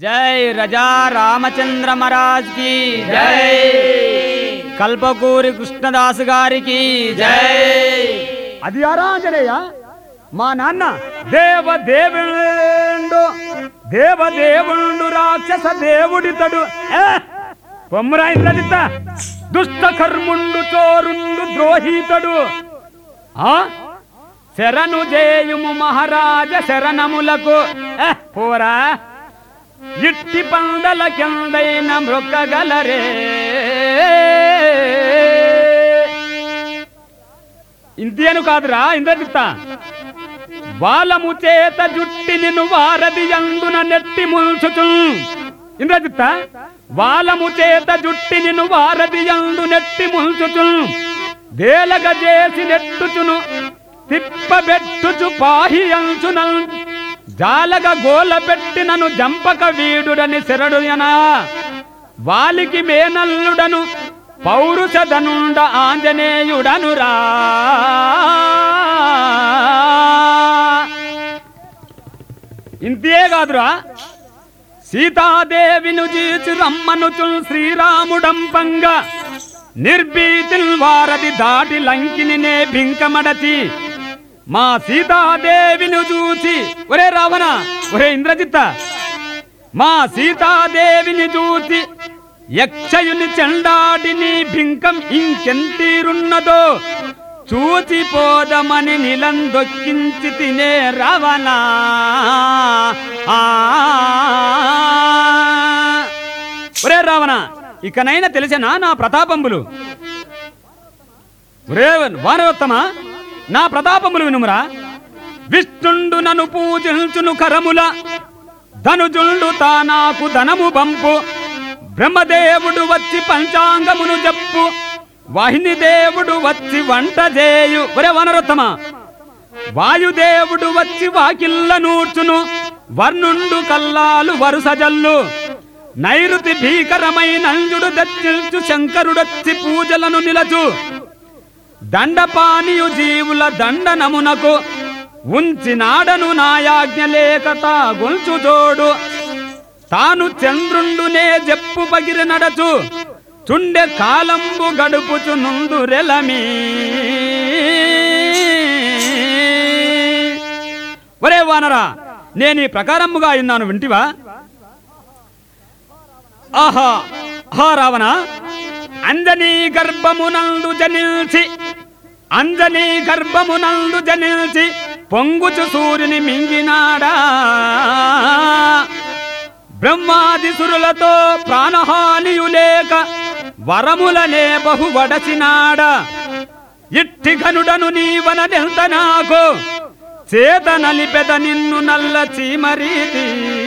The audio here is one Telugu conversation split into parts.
జై రజా రామచంద్ర మహారాజ్ కి జై కల్పకూరి కృష్ణదాస్ గారికి జై అది ఆరాంజనేయ మా నాన్న దేవదేవుండు దేవదేవుండు రాక్షస దేవుడితడు ఏ! పొమ్మురా ఇంద్రజిత్త దుష్ట కర్ముండు చోరుండు ద్రోహీతడు ఆ శరణు జేయుము మహారాజ శరణములకు ఏ, పోరా ఇట్టి పందల కిందైన మృక్కగలరే ఇంతేను కాదురా ఇంద్రజిత్త బాలము చేత జుట్టి నిన్ను వారది అందున నెట్టి ముల్చుచు ఇంద్రజిత్త బాలము చేత జుట్టి నిన్ను వారది అందు నెట్టి ముల్చుచు దేలగ చేసి నెట్టుచును తిప్పబెట్టుచు పాహి అంచున జాలగ గోల పెట్టి నన్ను జంపక వీడుడని శరడుయనా వాలికి మేనల్లుడను పౌరుషధనుండ ఆంజనేయుడనురా ఇంతే కాదురా సీతాదేవిను జీచు రమ్మనుచు శ్రీరాముడంపంగ నిర్భీతిల్ వారది దాటి లంకిని నే భింకమడచి మా సీతాదేవిను చూసి ఒరే రావణ ఒరే ఇంద్రజిత్త మా సీతాదేవిని చూసి యక్షయుని చెండాడిని భింకం ఇంకెంతీరున్నదో చూచిపోదమని నిలందొక్కించి తినే రావణ ఆ. ఒరే రావణ ఇకనైనా తెలిసిన నా ప్రతాపంబులు ఒరే వానరోత్తమా నా ప్రతాపములు వినుమురా విష్ణుండు నన్ను పూజించును కరముల ధనుజుండు తా నాకు ధనము పంపు బ్రహ్మదేవుడు వచ్చి పంచాంగమును చెప్పు వాహిని దేవుడు వచ్చి వంట చేయు ఒరే వనరోత్తమా వాయుదేవుడు వచ్చి వాకిల్ల నూర్చును వర్ణుండు కల్లాలు వరుస జల్లు నైరుతి భీకరమైన అంజుడు దచ్చిల్చు శంకరుడొచ్చి పూజలను నిలచు దండపానీయు జీవుల దండనమునకు ఉంచినాడను నాయాజ్ఞ లేకత గొల్చు జోడు తాను చంద్రుండునే జప్పు పగిరి నడచు చుండె కాలంబు గడుపుచు నుందురెలమీ ఒరే వానరా నేను ఈ ప్రకారముగా ఉన్నాను వింటివా ఆహా హా రావణ అంజనీ గర్భమునందు జనిల్చి అంజనీ గర్భమునందు జనిల్చి పొంగుచు సూర్యుని మింగినాడా బ్రహ్మాది సురులతో ప్రాణహానియు లేక వరములనే బహు వడసినాడా ఇట్టి ఘనుడను నీవనెంత నాకు చేత నలిపెద నిన్ను నల్ల చీమరీతి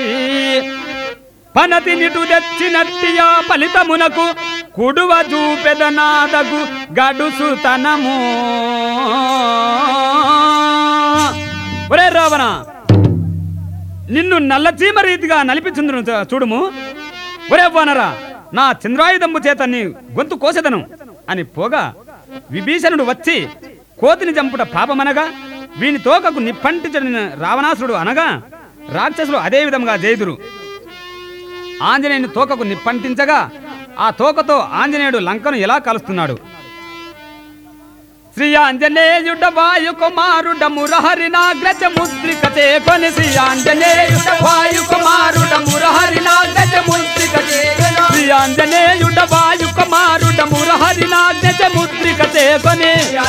పనతి నిటు తెచ్చినట్టియా ఫలితమునకు కుడువ చూపెద నాదగు గడుసుతనము ఒరే రావణ నిన్ను నల్ల చీమ రీతిగా నలిపించుందును చ- చూడుము ఒరే వానరా నా చంద్రాయుధంబు చేత నీ గొంతు కోసెదను అని పోగా విభీషణుడు వచ్చి కోతిని చంపుట పాపమనగా వీని తోకకు నిప్పంటించడిన రావణాసురుడు అనగా రాక్షసులు అదే విధంగా జైదురు ఆంజనేయుని తోకకు నిప్పంటించగా ఆ తోకతో ఆంజనేయుడు లంకను ఎలా కలుస్తున్నాడు శ్రీ ఆంజనేయుడ వాయు కుమారుడ మురహరి నాగ్రజ ముద్రిక చేకొని శ్రీ ఆంజనేయుడ వాయు కుమారుడ మురహరి నాగ్రజ ముద్రిక చేకొని శ్రీ ఆంజనేయుడ వాయు కుమారుడ మురహరి నాగ్రజ ముద్రిక చేకొని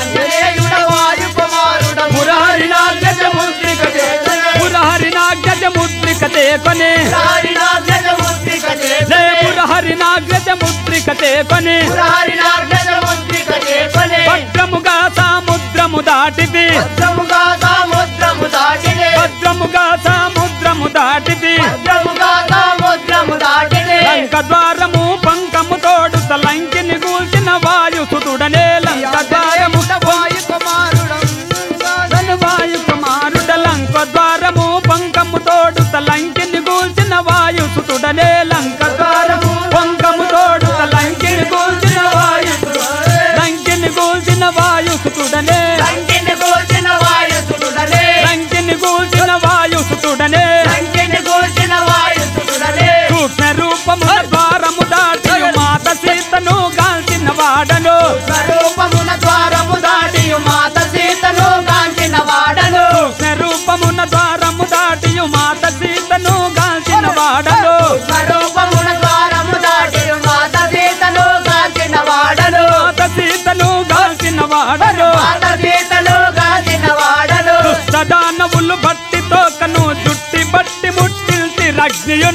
మురహరి నాగ్రజ ముద్రిక చేకొని మురహరి నాగ్రజ ముద్రిక చేకొని జయ మురహరి నాగ్రజ ముద్రిక చేకొని భద్రముగా సముద్రము దాటిది భద్రముగా సముద్రము దాటిది లంక ద్వారము పంకము తోడు లంకిని కూల్చిన వాయు సుతుడనే లంక ద్వారము తను వాయు కుమారుడ లంక ద్వారము పంకము తోడు లంకిని కూల్చిన వాయు సుతుడనే లంక ద్వారము పంకము తోడు లంకిని కూల్చిన వాయు లంకిని కూల్చిన వాయు సుతుడనే లంకిని కోసిన వాయుసుడు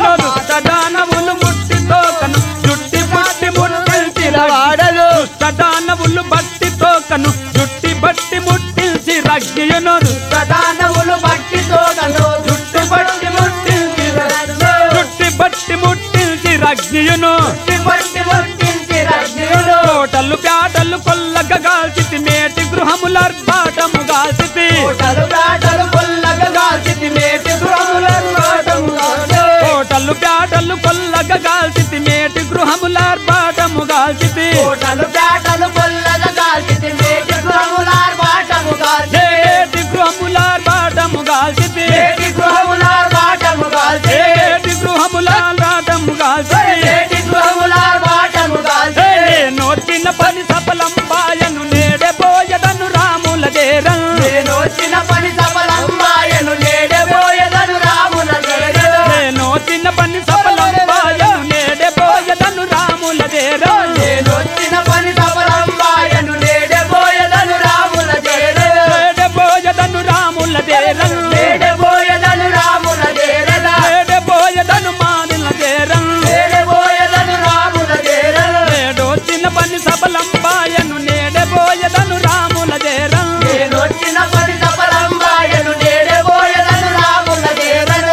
దుష్టదానవులు ముట్టితో కను జుట్టి పట్టి ముట్టించి వాడలు దుష్టదానవులు బట్టితో కను జుట్టి బట్టి ముట్టించి రగ్గియును ప్రధానములు బట్టితో కను జుట్టు పట్టి ముట్టించి రగ్గులు. జుట్టి బట్టి ముట్టించి రగ్గియును జుట్టు పట్టి ముట్టించి రగ్గులు. కోటలు ప్యాటలు కొల్లగ గాల్చితి మేటి గృహములర్బాటము గాల్చితి కోటలు దాటలు కొల్లగా గాల్చితి మేటి గృహములను వాటము కాదు. కోటలు ప్యాటలు కొల్లగ గాల్చితి మేటి గృహములర్బాటము గాల్చితి కోటలు దాటలు కొల్లగా గాల్చితి మేటి గృహములార్ వాటము కాదు. ఏటి గృహములర్బాటము గాల్చితి మేటి గృహములార్ వాటము కాదు. ఏటి గృహములర్బాటము గాల్చితి మేటి గృహములార్ వాటము కాదు. నోచిన పని సఫలం పాయను నేడే పోయదను రాముల దేరం నేను వచ్చిన పని సఫలమ్మాయను నేడబోయదను రాముల జగదు. నేను చిన్న పని సఫలం పాయను నేడే పోయదను రాముల దేరం నేను వచ్చిన పని సఫలమ్మాయను నేడబోయదను రాముల జగదు. నేడే పోయదను రాముల దేరం నేడబోయదను రాముల జగదు. నేడే పోయదను మాదిల దేరం నేడబోయదను రాముల జగదు. నేడో చిన్న పని సఫలం పాయను నేడే పోయదను రాముల దేరం నేను వచ్చిన పని సఫలమ్మాయను నేడబోయదను రాముల జగదు.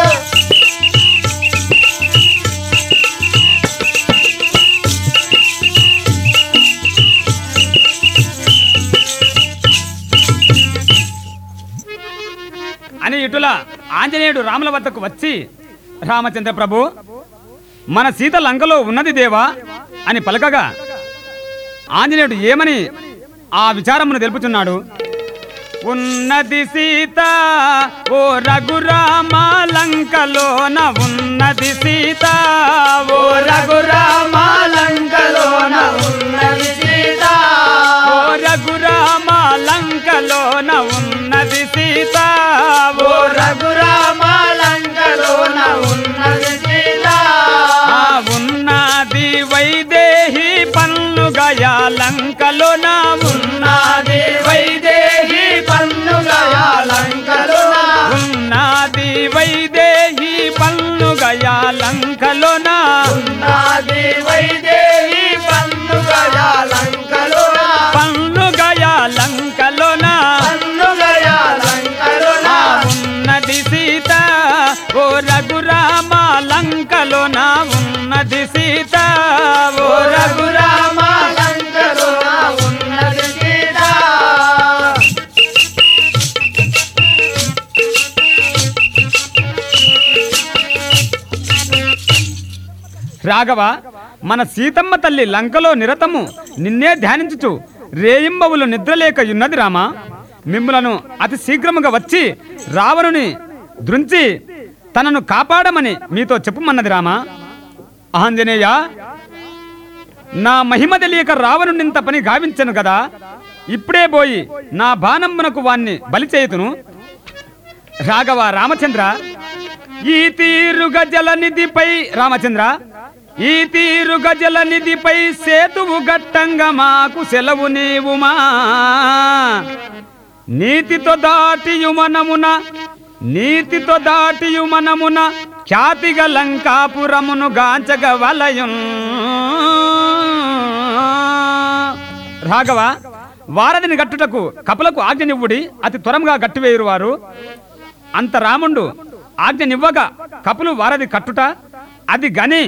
అని ఇటుల ఆంజనేయుడు రాముల వద్దకు వచ్చి రామచంద్ర ప్రభు మన సీత లంకలో ఉన్నది దేవా అని పలకగా ఆంజనేయుడు ఏమని ఆ విచారమును తెలుపుచున్నాడు ఉన్నది సీత ఓ రఘురామ లంకలోన ఉన్నది సీత ఓ రఘురామ లంకలోన ఉన్నది సీత ఓ రఘురామ లంకలోన ఉన్నది సీత ఓ రఘురామ లంకలోన ఉన్నది సీత ఆ ఉన్నది వైదేహి పన్నుగయా లంకలోన ఉన్నది వైదేహి పన్నుగయా లంకలోన ఉన్నది వైదేహి పన్నుగయా లంకలోన ఉన్నది వైదేహి పన్నుగయా లంకలోన పన్నుగయా లంకలోన పన్నుగయా లంకలోన ఆ ఉన్నది సీత ఓ రఘురామ లంకలోన ఉన్నది సీత ఓ రఘురామ రఘురామ లంకలోన ఉన్నది సీత రాఘవ మన సీతమ్మ తల్లి లంకలో నిరతము నిన్నే ధ్యానించుచు రేయింబవులు నిద్రలేక యున్నది రామా మిమ్ములను అతి శీఘ్రముగా వచ్చి రావణుని దృంచి తనను కాపాడమని మీతో చెప్పుమన్నది రామా ఆంజనేయ నా మహిమ తెలియక రావణునింత పని గావించను కదా ఇప్పుడే పోయి నా బాణమ్మునకు వాణ్ణి బలి చేయుతును రాఘవ రామచంద్ర ఈ తీరుగ జలనిధిపై రామచంద్ర ఈ తీరుగ జలనిధిపై సేతువు గట్టంగా మాకు సెలవు నీవుమా నీతితో దాటియు మనమున నీతితో దాటియు మనమున ఖ్యాతిగ లంకాపురమును గాంచగ వలయున్ రాఘవ వారధిని గట్టుటకు కపులకు ఆజ్ఞనివ్వుడి అతి త్వరముగా గట్టివేయురు వారు అంత రాముండు ఆజ్ఞనివ్వగా కపులు వారధి కట్టుట అది గని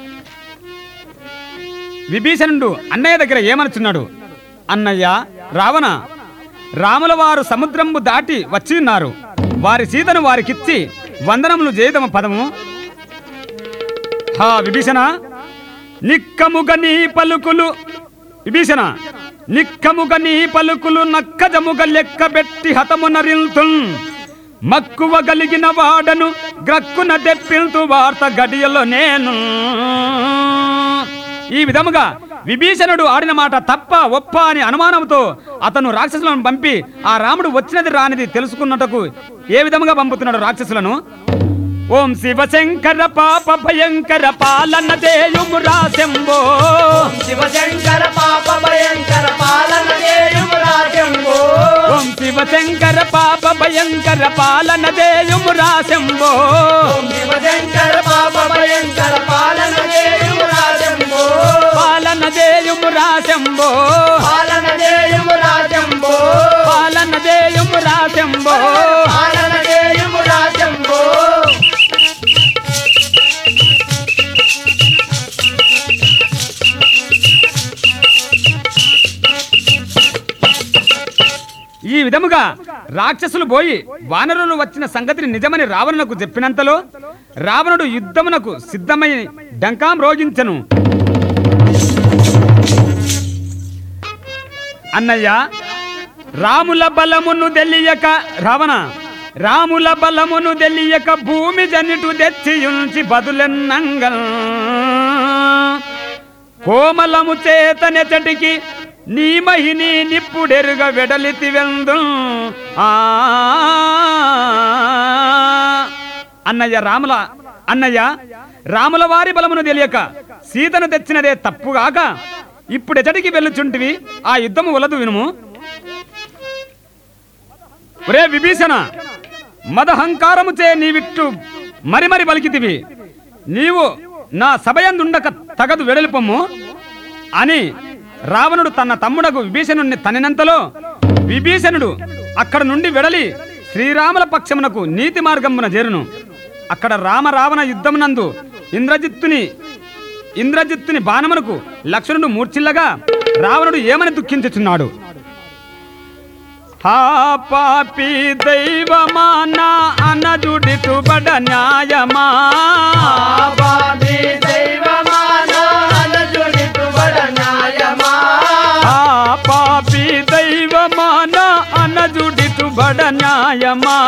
విభీషణుడు అన్నయ్య దగ్గర ఏమనుచున్నాడు అన్నయ్య రావణ రాముల వారు సముద్రంబు దాటి వచ్చి ఉన్నారు వారి సీతను వారికిచ్చి వందనములు చేయదమ పదము హా విభీషణ నిక్కముగ నీ పలుకులు విభీషణ నిక్కముగ నీ పలుకులు నక్కజముగ లెక్క పెట్టి హతమునరిల్తున్ మక్కువ గలిగిన వాడను గ్రక్కున తెప్పిల్తు వార్త గడియలో నేను ఈ విధముగా విభీషణుడు ఆడిన మాట తప్ప ఒప్ప అని అనుమానంతో అతను రాక్షసులను పంపి ఆ రాముడు వచ్చినది రానిది తెలుసుకున్నటకు ఏ విధముగా పంపుతున్నాడు రాక్షసులను ఓం శివశంకర పాప భయంకర పాలన చేయుము రాశంబో శివశంకర పాప భయంకర పాలన చేయుము రాజంబో ఓం శివశంకర పాప భయంకర పాలన చేయుము రాశంబో శివశంకర పాప భయంకర పాలన చేయుము రాజంబో పాలన చేయుము రాశంబో పాలన చేయుము రాజంబో పాలన చేయుము రాశంబో పాలన చేయుము రాజంబో ఈ విధముగా రాక్షసులు పోయి వానరులు వచ్చిన సంగతిని నిజమని రావణునకు చెప్పినంతలో రావణుడు యుద్ధమునకు సిద్ధమై డంకాం రోగించను అన్నయ్య రాముల బలమును తెలియక రావణ రాముల బలమును తెలియక భూమి జనిటు తెచ్చియుంచి బదులెన్నంగల్ కోమలము చేతనెచటికి నీ మహిని నిప్పుడెరుగ వెడలితి వెందు ఆ అన్నయ్య రాముల అన్నయ్య రాముల వారి బలమును తెలియక సీతను తెచ్చినదే తప్పుగాక ఇప్పుడెచటికి వెళ్ళుచుంటివి ఆ యుద్ధము వలదు వినుము ఒరే విభీషణ మదహంకారముచే నీవిట్టు మరి మరి పలికితివి నీవు నా సభయందుండక తగదు వెడలిపొమ్ము అని రావణుడు తన తమ్ముడకు విభీషణుణ్ణి తనినంతలో విభీషణుడు అక్కడ నుండి వెడలి శ్రీరాముల పక్షమునకు నీతి మార్గమున చేరును అక్కడ రామ రావణ యుద్ధమునందు ఇంద్రజిత్తుని ఇంద్రజిత్తుని బాణమునకు లక్ష్మణుడు మూర్చిల్లగా రావణుడు ఏమని దుఃఖించుచున్నాడు హా పాపి దైవమా నా అనజుడితు బడ న్యాయమా ఆపాది దైవమానా అనజుడితు బడ న్యాయమా హా పాపి దైవమా నా అనజుడితు బడ న్యాయమా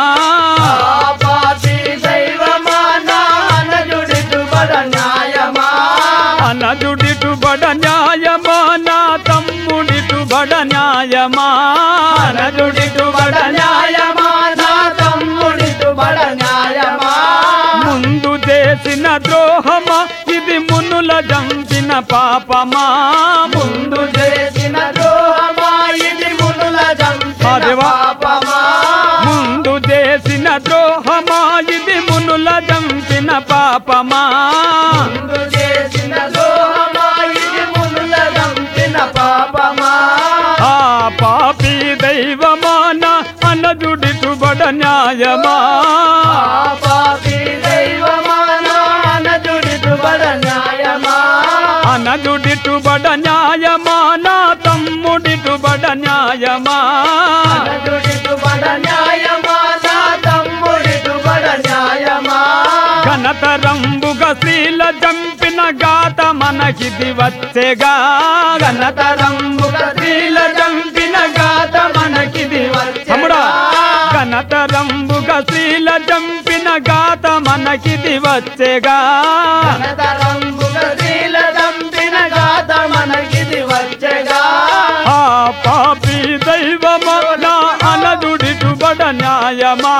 ఆపాది దైవమానా అనజుడితు బడ న్యాయమా అనజుడిటు బడ న్యాయమా నా తమ్ముడిటు బడ న్యాయమా అనజుడిటు బడ న్యాయమా నా తమ్ముడిటు బడ న్యాయమా ముందు చేసిన ద్రోహమా ఇది మునుల జంపిన పాపమా ముందు చేసిన ద్రోహమా ఇది మునుల ఆ జంపిన దేవా. పాపమా ముందు చేసిన ద్రోహమా ఇది మునుల జంపిన పాపమా ముందు చేసిన ద్రోహమా ఇది మునుల జంపిన పాపమా ఆ పాపి దైవమాన అనజుడిటు బడ న్యాయమా పాపి దైవమానా అనజుడిటు బడ న్యాయమా అనజుడిటు బడ న్యాయమా నా తమ్ముడిటు బడ న్యాయమా అనజుడిటు బడ న్యాయమా నా తమ్ముడిటు బడ న్యాయమా ఘనతరంబుగ శ్రీల జంపిన గాత మనకిది వచ్చేగా ఘనతరంబుగ శ్రీల జంపిన గాత మనకిది తమ్ముడా ఘనతరంబుగ శ్రీల జంపిన గాత మనకిది వచ్చేగా ఘనతరంబుగ శ్రీల దంపిన గాథ మనకిది వచ్చగా ఆ పాపి దైవమన అనదుడిటు బడ న్యాయమా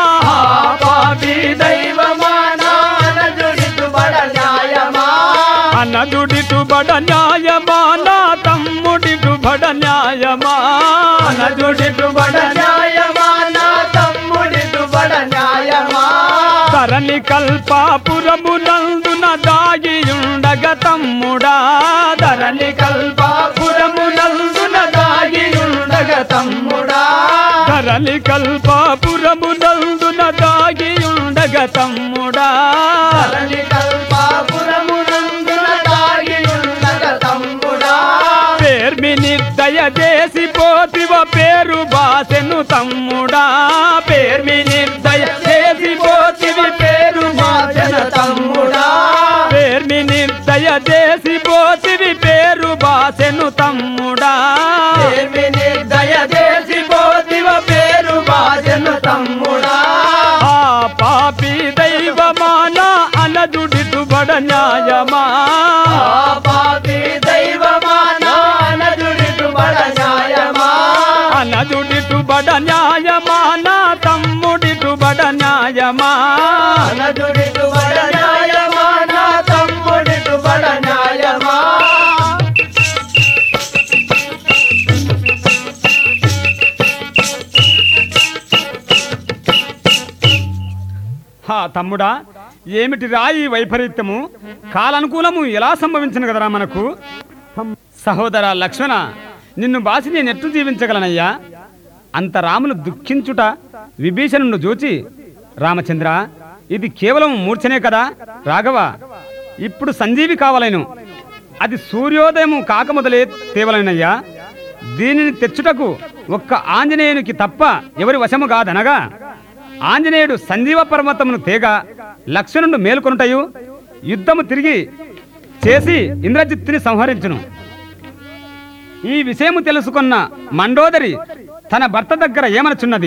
పాపి దైవమానా అనజుడిటు బడ న్యాయమా అనదుడిటు బడ న్యాయమా నా తమ్ముడిటు బడ న్యాయమా అనజుడిటు బడ న్యాయమా నా తమ్ముడిటు బడ న్యాయమా ధరణి కల్పాపురమునందున దాగియుండగ తమ్ముడా ధరణి కల్పాపురమునందున దాగియుండగ తమ్ముడా ధరణి కల్పాపురమునందున దాగియుండగ తమ్ముడా ధరణి కల్పాపురమునందున దాగియుండగ తమ్ముడా పేర్మి నిర్దయ చేసి పోతివ పేరు బాసెను తమ్ముడా పేర్మి నిర్దయ చేసి పోతివి పేరు బాసెన తమ్ముడా పేర్మి నిర్దయ చేసి పోతివి పేరు బాసెను తమ్ముడా ఏమిని దయచేసి పోతివ పేరు బాజను తమ్ముడా ఆ పాపి దైవమాన అనదుడిటు బడ న్యాయమా పాపి దైవమానా అనజుడిటు బడ న్యాయమా అనుజుడిటు బడ న్యాయమా నా తమ్ముడిటు బడ న్యాయమా అనదుడిటు బడ న్యాయమా నా తమ్ముడిటు బడ న్యాయమా హా తమ్ముడా ఏమిటి రాయి వైపరీత్యము కాలనుకూలము ఎలా సంభవించిన కదరా మనకు సహోదర లక్ష్మణ నిన్ను బాసి నేను ఎట్లు జీవించగలనయ్యా అంత రాములు దుఃఖించుట విభీషణుడు చూచి రామచంద్ర ఇది కేవలం మూర్ఛనే కదా రాఘవ ఇప్పుడు సంజీవి కావలేను అది సూర్యోదయము కాక మొదలే తేవలనయ్యా దీనిని తెచ్చుటకు ఒక్క ఆంజనేయునికి తప్ప ఎవరి వశము కాదనగా ఆంజనేయుడు సంజీవ పర్వతమును తేగ లక్ష్మణుడు మేలుకొనుటయు యుద్ధము తిరిగి చేసి ఇంద్రజిత్తుని సంహరించును ఈ విషయము తెలుసుకున్న మండోదరి తన భర్త దగ్గర ఏమనుచున్నది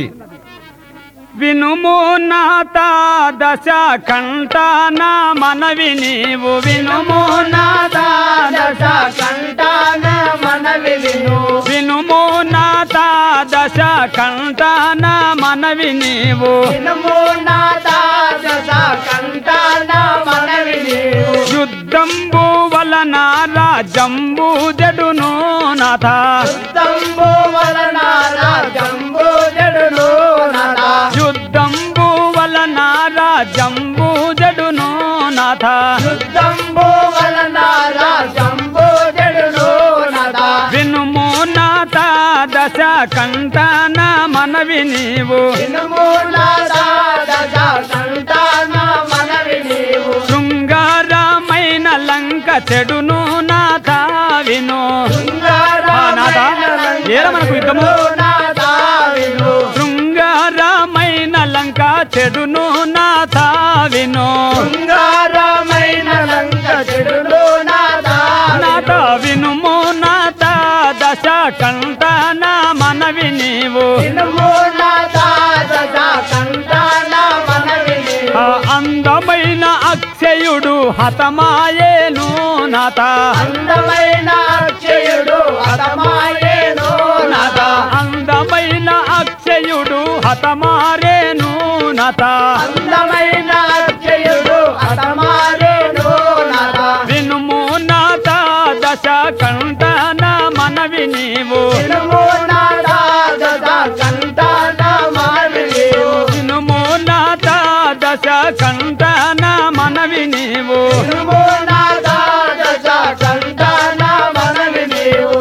వినుము నాత దశ కంటాన మనవి నీవు వినుము నాదా దశ కంటాన మనవి విను వినుము నాత దశ కంటాన మనవి నీవు వినుము నాదా దశ కంటాన మనవి నీవు యుద్ధంబు వలన రాజంబు జడును నాథ యుద్ధంబు వలన రాజంబు జడును నాదా యుద్ధంబు వలన రాజంబు జడును నాథ యుద్ధంబు వలన రాజంబు జడును నాదా వినుము నాథ దశ కంటాన మనవి నీవు వినుము నాదా దశ కంటాన మనవి నీవు శృంగారమైన లంక చెడును నాథ విను ఆ, నాథ, ఏల మనకు యుద్ధము? నాదా విను శృంగారమైన లంక చెడును నాథ విను శృంగారమైన లంక చెడును నాదా నాథ వినుము నాథ దశ కంటాన మనవి నీవు వినుము నాదా దశ కంటాన మనవి నీవు ఆ అందమైన అక్షయుడు హతమాయేను నాథ అందమైన అక్షయుడు అతమాయేను నాథ నాదా అందమైన అక్షయుడు హతమారేను నాథ అందమైన అక్షయుడు అతమారేను నాదా వినుము నాథ దశ కంటాన మనవి నీవు వినుము నాదా దశ కంటాన మనవి నీవు వినుము నాథ దశ కంటాన మనవి నీవు వినుము నాదా దశ కంటాన మనవి నీవు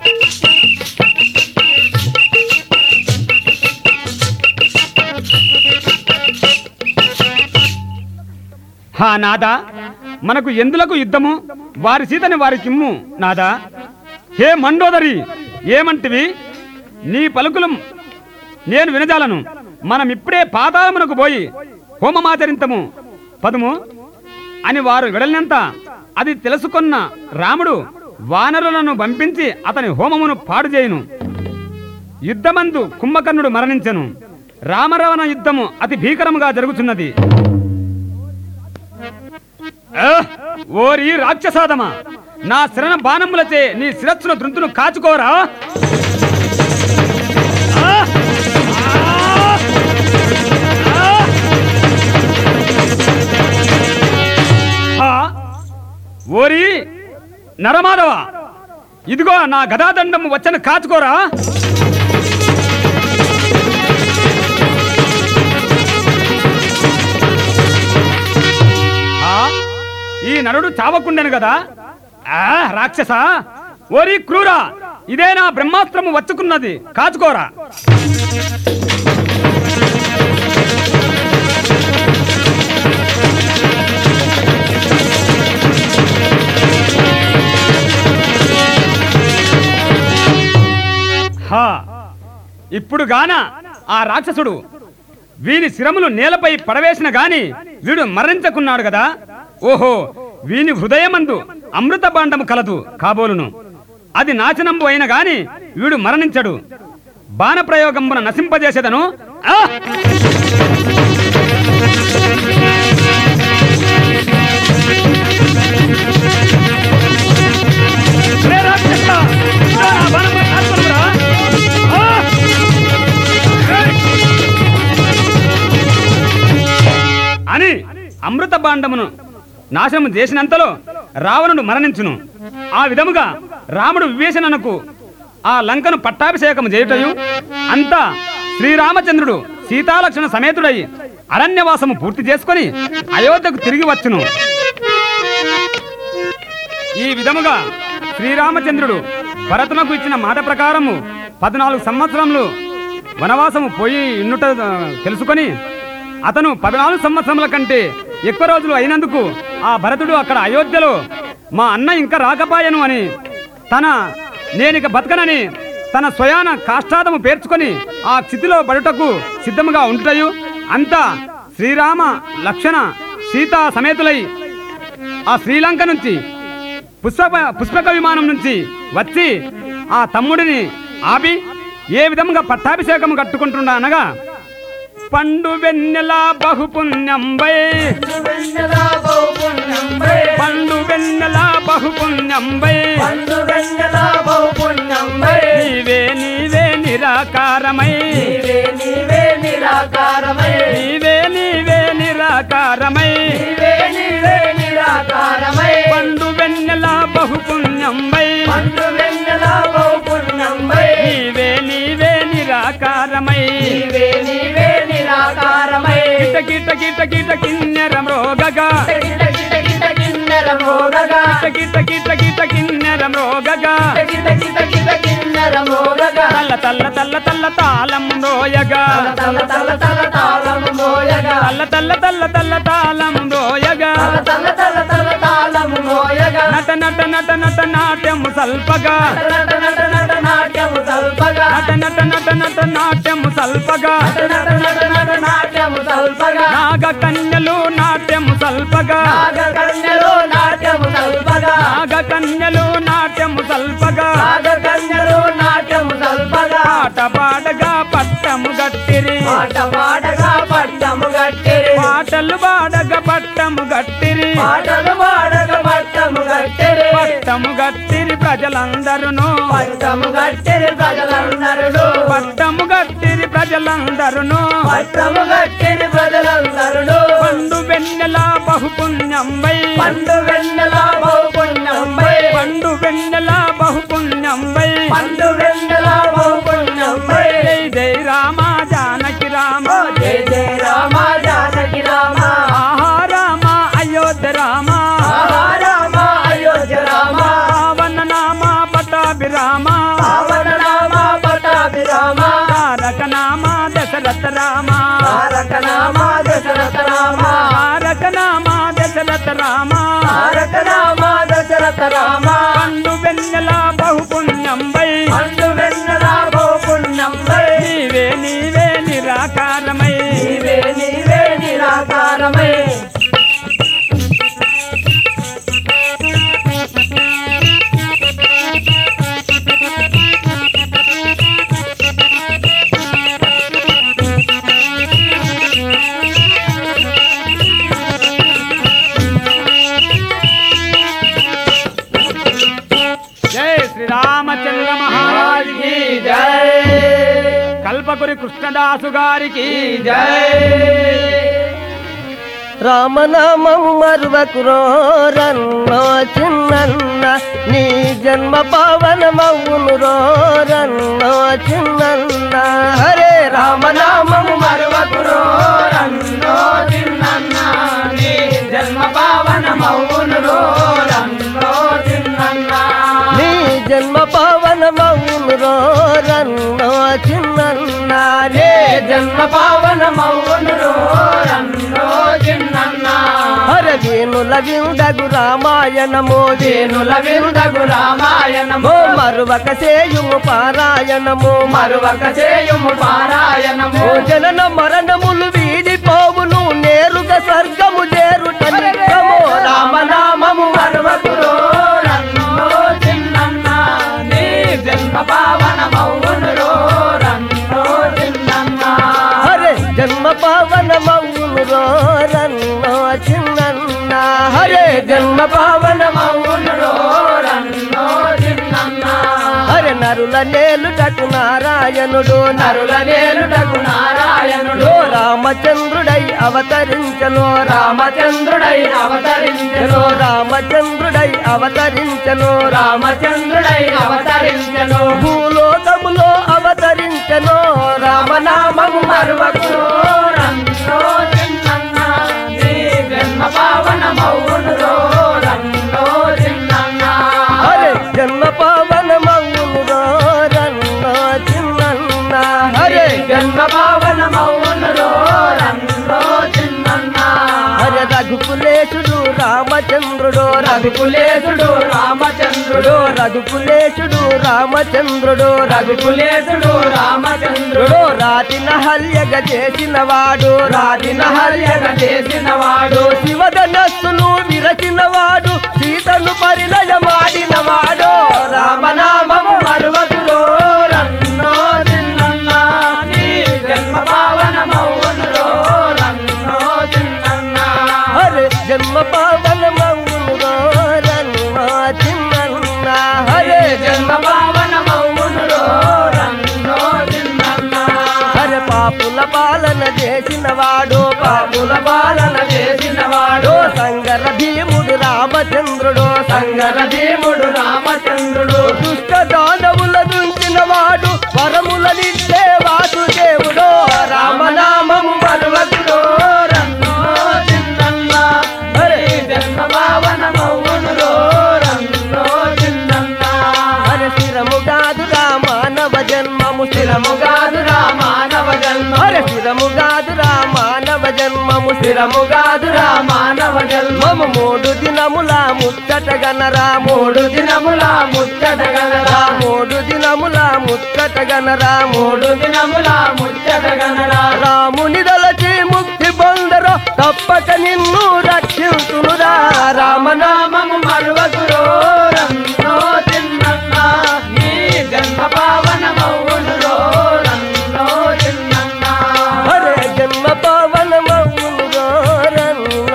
హా నాదా మనకు ఎందులకు యుద్ధము వారి సీతని వారికిమ్ము నాదా హే మండోదరి ఏమంటివి నీ పలుకులు నేను వినజాలను మనం ఇప్పుడే పాతాళమునకు పోయి హోమమాచరింతము పదుము అని వారు విడలినంత అది తెలుసుకున్న రాముడు వానరులను పంపించి అతని హోమమును పాడు చేయును యుద్ధమందు కుంభకర్ణుడు మరణించెను రామరావణ యుద్ధము అతి భీకరముగా జరుగుతున్నది ఆ! ఓరి రాక్షసాదమా నా శరణ బాణములచే నీ శిరస్సును దృంతును కాచుకోరా ఆ! ఆ! ఆ! ఆ! ఓరి నరమాధవ ఇదిగో నా గదాదండము వచ్చను కాచుకోరా ఆ? ఈ నరుడు చావకుండెను కదా ఆ రాక్షస ఓరి క్రూరా ఇదే నా బ్రహ్మాస్త్రము వచ్చుకున్నది కాచుకోరా హా ఇప్పుడు గాన ఆ రాక్షసుడు వీని శిరములు నేలపై పడవేసిన గాని వీడు మరణించకున్నాడు కదా ఓహో వీని హృదయమందు అమృత భాండము కలదు కాబోలును అది నాశనంబు అయిన గాని వీడు మరణించడు బాణ ప్రయోగంబున నశింపజేసేదను ఆ! రే రాక్షస! ఇదో నా బాణము కాల్చుకొనురా! ఆ! సమస్త బాండమును నాశనము చేసినంతలో రావణుడు మరణించును ఆ విధముగా రాముడు వివేచనకు ఆ లంకను పట్టాభిషేకము చేయుటయు అంతా శ్రీరామచంద్రుడు సీతాలక్ష్మణ సమేతుడై అరణ్యవాసము పూర్తి చేసుకొని అయోధ్యకు తిరిగి వచ్చును ఈ విధముగా శ్రీరామచంద్రుడు భరతునకు ఇచ్చిన మాట ప్రకారము పద్నాలుగు సంవత్సరములు వనవాసము పోయి ఉన్నట ఆ, తెలుసుకొని అతను పద్నాలుగు సంవత్సరముల కంటే ఎక్కువ రోజులు అయినందుకు ఆ భరతుడు అక్కడ అయోధ్యలో మా అన్న ఇంకా రాకపాయను అని తన నేనిక బతకనని తన స్వయాన కాష్టాదము పేర్చుకొని ఆ స్థితిలో పడుటకు సిద్ధముగా ఉంటుటయు అంతా శ్రీరామ లక్షణ సీతా సమేతులై ఆ శ్రీలంక నుంచి పుష్పక పుష్పక విమానం నుంచి వచ్చి ఆ తమ్ముడిని ఆపి ఏ విధంగా పట్టాభిషేకం కట్టుకుంటున్నా అనగా పండు వెన్నెల బహుపుణ్యంబై వెన్నెల బహుపుణ్యంబై పండు వెన్నెల బహుపుణ్యంబై పండు వెన్నెల బహుపుణ్యంబై నీవే నీవే నిరాకారమై నీవే నీవే నిరాకారమై నీవే నీవే నిరాకారమై నీవే నీవే నిరాకారమై పండు వెన్నెల బహుపుణ్యంబై పండు వెన్నెల బహుపుణ్యంబై నీవే నీవే నిరాకారమై నీవే నీవే నిరాకారమై కిట కిట కిట కిట కిన్నెర మృగగా గిట గిట గిట కిన్నెర మోగగా కిట కిట కిట కిట కిన్నెర మృగగా గిట గిట గిట కిన్నెర మోగగా తల్ల తల్ల తల్ల తల్ల తాళం రోయగా తల తల తల తాళము మోయగా తల్ల తల్ల తల్ల తల్ల తాళం రోయగా తల తల తల తాళము మోయగా నట నట నట నట నాట్యము సల్పగా నట నట నట నాట్యము తల్పగా నట నట నట నట నాట్యము సల్పగా నట నట నట నాట్యము తల్పగా నాగ కన్యలు నాట్యము సల్పగా నాగ కన్యలు నాట్యము తల్పగా నాగ కన్యలు నాట్యము సల్పగా నాగ కన్యలు నాట్యము తల్పగా పాట పాడగా పట్టము గట్టిరి పాట పాడగా పట్టము గట్టిరి పాటలు పాడగా పట్టము గట్టిరి పాటలు పాడగా పట్టము గట్టిరి పట్టము గట్టిరి ప్రజలందరును పట్టము గట్టిరి ప్రజలందరూ పట్టము గట్టిరి ప్రజలందరును పట్టము గట్టిరి ప్రజలందరూ పండు వెన్నెల బహుపుణ్యంబై పండు వెన్నెల బహుపుణ్యంబై పండు వెన్నెల బహుపుణ్యంబై పండు వెన్నెల బహుపుణ్యంబై జై జై రామ జానకి రామ జయ జయ రామ జానకి రామ ఆహా రామ అయోధ్య రామ ఆహా రామ అయోధ్య రామ పావన నామ పటాభి రామ పావన నామ పటాభి రామ తారక నామ దశరథ రామ తారక నామ దశరథ రామ తారక నామ దశరథ రామ తారక నామ దశరథ రామ పండు వెన్నెల బహుపుణ్యంబై పండు వెన్నెల బహుపుణ్యంబై నీవే నీవే నిరాకారమై నీవే నీవే నిరాకారమై జై శ్రీరామచంద్ర మహారాజ్ కి జై కల్పకురి కృష్ణదాసు గారికి జై రామనామము మరువకురో రన్నో చిన్నన్న నీ జన్మ పావనమవును రో రన్నో చిన్నన్న హరే రామనామము మరువకురో రన్నో చిన్నన్న నీ జన్మ పావనమౌను రో రన్నో చిన్నన్న నీ జన్మ పావనమవును రో రన్నో చిన్నన్న రే జన్మ పావనమౌను రో రన్నో చిన్నన్న హర వేణుల విందగు రామాయణమో వేణుల విందగు రామాయణము ఓ మరువక సేయుము పారాయణము మరువక చేయుము పారాయణము ఓ జనన మరణములు వీడిపోవును నేరుగా స్వర్గము చేరుట నిత్యము రామనామము మరువకురో రన్నో చిన్నన్న నీ జన్మ పావనమౌను రో రన్నో చిన్నన్న హరే జన్మ పావనమవును రో రన్నో చిన్నన్న హరే జన్మ పావనమౌను రో రన్నో చిన్నన్న హరే నరుల నేలుటకు నారాయణుడు నరుల నేలుటకు నారాయణుడు ఓ రామచంద్రుడై అవతరించను రామచంద్రుడై అవతరించెను రామచంద్రుడై అవతరించను రామచంద్రుడై అవతరించెను భూలోకములో అవతరించను రామనామము మరువకును రన్నో చిన్నన్న నీ జన్మ పావనమౌనురో రన్నో చిన్నన్న హరే జన్మ పావనమవును రన్న చిన్న హరే జన్మ పావనమౌనురో రన్నో చిన్నన్న హరే రఘుకులేశుడు రామచంద్రుడు రఘుకులేశుడు రామచంద్రుడు రఘుకులేశుడు రామచంద్రుడు రఘుకులేశుడు రామచంద్రుడు రఘుడు రాతిన హల్యగ చేసిన వాడు రాదిన హర్యగ చేసిన వాడు శివధనస్సును విరచిన వాడు సీతను పరిణయమాడిన వాడు రామనామము మరువకురో రన్నో చిన్నన్న నీ జన్మ పావనమౌనురో రన్నో చిన్నన్న హరే జన్మ పావనమవును రన్న చిన్న హరే జన్మ పావనమౌనురో రన్నో చిన్నన్న హరే పాపుల పాలన చేసిన వాడు పాపుల పాలన చేసిన వాడు సంగర భీముడు రామచంద్రుడు సంగర భీముడు రామచంద్రుడు దుష్ట దానవుల నుంచిన వాడు వరములనిచ్చే వాసుదేవుడు రామనామము మరువకురో రన్నో చిన్నన్న హరి జన్మ పావనమౌనురో రన్నో చిన్నన్న హరి శిరము కాదురా మానవ జన్మము శిరము స్థిరముగాదురా మానవ జన్మ హరి శిరము కాదురా మానవ జన్మము శిరము స్థిరముగాదురా మానవ జన్మ మము మూడు దినముల ముచ్చట గనరా మూడు దినముల ముచ్చటగనరా మూడు దినముల ముచ్చట గనరా మూడు దినముల ముచ్చటగనరా రాముని దలచి ముక్తి పొందరు తప్పక నిన్ను రక్షించునురా రామనామ రామనామము మరువకురో రన్నో చిన్నన్న నీ జన్మ పావనమౌనురో రన్నో చిన్నన్న హరే జన్మ పావనమవునురో రన్న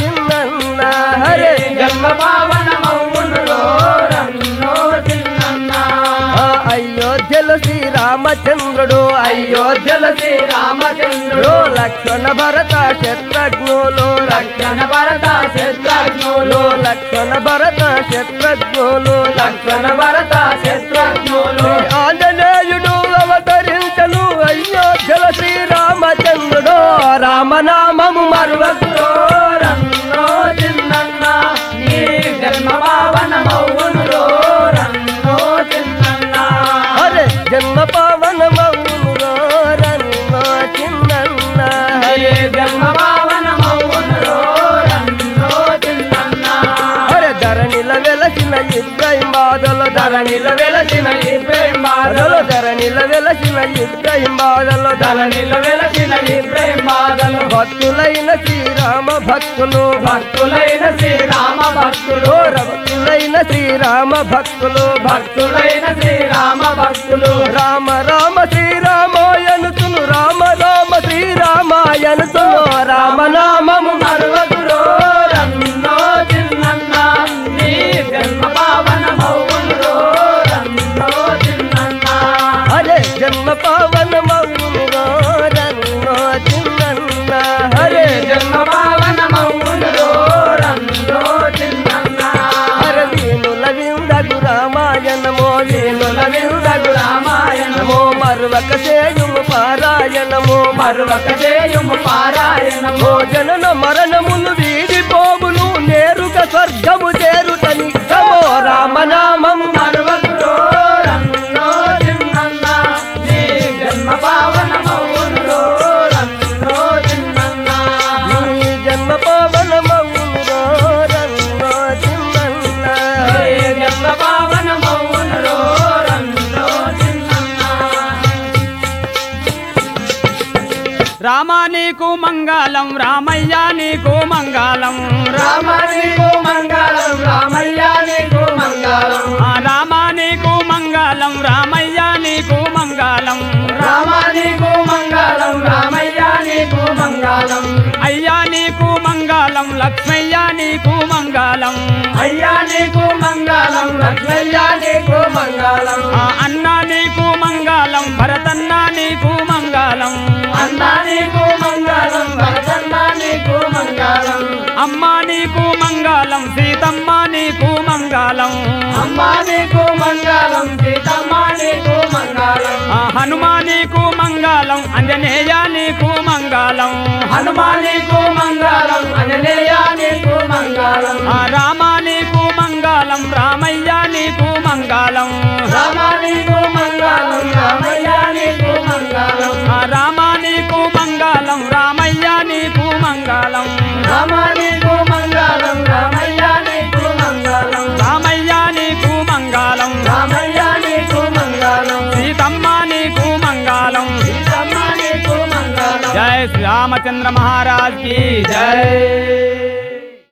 చిన్న హరే జన్మ పావనమౌనురో రన్నో చిన్నన్న ఆ అయోధ్యలో శ్రీరామచంద్రుడు అయోధ్యల శ్రీరామచంద్రుడు లక్ష్మణ భరత శత్రుఘ్నులు లక్షణ భరత శత్రుఘ్నులు లక్ష్మణ భరత శత్రుఘ్నులు లక్షణ భరత శత్రుఘ్నులు ఆంజనేయుడు అవతరించను అయోధ్యల శ్రీరామచంద్రుడు రామనామము మరువకురో రన్నో చిన్నన్న నీ జన్మ పావనమౌనురో రన్నో చిన్నన్న హరే జన్మ పావనమవునురో రన్న చిన్న హరే జన్మ పావనమౌనురో రన్నో చిన్నన్న హరే ధరణిల వెలసిన ఇబ్రహీం బాధలు ధరణిల వెలసిన ఇబ్రహీం బాధలు ధరణిల వెలసిన ఇబ్రహీం బాధలు ధరణిల వెలసిన ఇబ్రహీం బాధలు భక్తులైన శ్రీరామ భక్తులు భక్తులైన శ్రీరామ భక్తులు భక్తులైన శ్రీరామ భక్తులు భక్తులైన శ్రీరామ భక్తులు రామ రామ శ్రీరామాయనుతును రామ రామ శ్రీరామాయనుతును రామనామము మరువకురో రన్నో చిన్నన్న నీ జన్మ పావనమౌనురో రన్నో చిన్నన్న హరే జన్మ పావనమవునురో రన్నో చిన్న హరే జన్మ పావనమౌనురో రన్నో చిన్నన్న హర వీణుల విందగు రామాయణమో వీణుల విందగు రామాయణము నమో మరువక సేయుము పారాయణము మరువక చేయుము పారాయణము భోజన మరణములు వీడిపోవును నేరుగా స్వర్గము చేరుతని నమో రామనామం మరువకురో రన్నో చిన్నన్న నీ జన్మ పావనమౌనురో రన్నో చిన్నన్న నీ జన్మ పావనమవునురో రన్నో చిన్న హరే జన్మ పావనమౌనురో రన్నో చిన్నన్న రామ నీకు మంగళం రామయ్య నీకు మంగళం రామ నీకు మంగళం రామయ్య నీకు మంగళం ఆ రామ నీకు మంగళం రామయ్య నీకు మంగళం రామ నీకు మంగళం రామయ్య నీకు మంగళం అయ్యా నీకు మంగళం లక్ష్మయ్య నీకు మంగళం అయ్యా నీకు మంగళం లక్ష్మయ్య నీకు మంగళం ఆ అన్న నీకు మంగళం భరతన్న నీకు మంగళం అన్న నీకు మంగళం భరతన్న మంగళం అమ్మా నీకు మంగళం సీతమ్మ నీకు మంగళం ఆ హనుమా నీకు మంగళం అంజనేయ నీకు మంగళం హనుమా నీకు మంగళం అననీయ నీకు మంగళం ఆ రామ నీకు మంగళం రామయ్య నీకు మంగళం రామ నీకు మంగళం రామయ్య నీకు మంగళం ఆ రామ నీకు మంగళం రామయ్య నీకు మంగళం రామ నీకు మంగళం రామయ్య నీకు మంగళం రామయ్య నీకు మంగళం రామయ్య నీకు మంగళం సీతమ్మ నీకు మంగళం సీతమ్మ నీకు మంగళం జై శ్రీరామచంద్ర మహారాజ్ కి జై జై